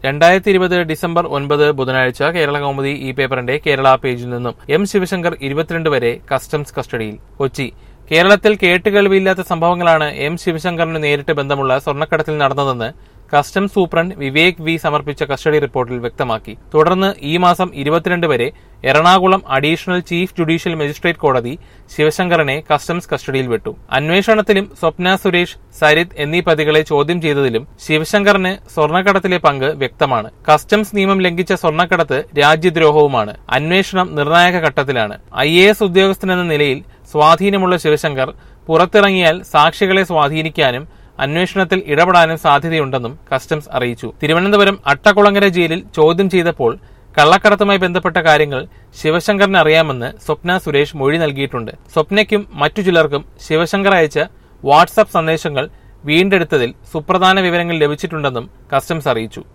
രണ്ടായിരത്തി ഇരുപത് ഡിസംബർ ഒൻപത് ബുധനാഴ്ച കേരള കൗമുദി ഈ പേപ്പറിന്റെ കേരള പേജിൽ നിന്നും എം ശിവശങ്കർ ഇരുപത്തിരണ്ട് വരെ കസ്റ്റംസ് കസ്റ്റഡിയിൽ കൊച്ചി കേരളത്തിൽ കേട്ടുകേൾവിയില്ലാത്ത സംഭവങ്ങളാണ് എം ശിവശങ്കറിന് നേരിട്ട് ബന്ധമുള്ള സ്വർണ്ണക്കടത്തിൽ നടന്നതെന്ന് കസ്റ്റംസ് സൂപ്രണ്ട് വിവേക് വി സമർപ്പിച്ച കസ്റ്റഡി റിപ്പോർട്ടിൽ വ്യക്തമാക്കി തുടർന്ന് ഈ മാസം ഇരുപത്തിരണ്ട് വരെ Ernakulam additional chief judicial magistrate കോടതി ശിവശങ്കറിനെ കസ്റ്റംസ് കസ്റ്റഡിയിൽ വിട്ടു അന്വേഷണത്തിലും സ്വപ്ന സുരേഷ് സരിത് എന്നീ പ്രതികളെ ചോദ്യം ചെയ്തതിലും ശിവശങ്കറിന് സ്വർണ്ണക്കടത്തിലെ പങ്ക് വ്യക്തമാണ് കസ്റ്റംസ് നിയമം ലംഘിച്ച സ്വർണ്ണക്കടത്ത് രാജ്യദ്രോഹവുമാണ് അന്വേഷണം നിർണായക ഘട്ടത്തിലാണ് ഐ എ എസ് ഉദ്യോഗസ്ഥനെന്ന നിലയിൽ സ്വാധീനമുള്ള ശിവശങ്കർ പുറത്തിറങ്ങിയാൽ സാക്ഷികളെ സ്വാധീനിക്കാനും അന്വേഷണത്തിൽ ഇടപെടാനും സാധ്യതയുണ്ടെന്നും കസ്റ്റംസ് അറിയിച്ചു തിരുവനന്തപുരം അട്ടക്കുളങ്ങര ജയിലിൽ ചോദ്യം ചെയ്തപ്പോൾ കള്ളക്കടത്തുമായി ബന്ധപ്പെട്ട കാര്യങ്ങൾ ശിവശങ്കറിന് അറിയാമെന്ന് സ്വപ്ന സുരേഷ് മൊഴി നൽകിയിട്ടുണ്ട് സ്വപ്നയ്ക്കും മറ്റു ചിലർക്കും ശിവശങ്കർ അയച്ച വാട്സാപ്പ് സന്ദേശങ്ങൾ വീണ്ടെടുത്തതിൽ സുപ്രധാന വിവരങ്ങൾ ലഭിച്ചിട്ടുണ്ടെന്നും കസ്റ്റംസ് അറിയിച്ചു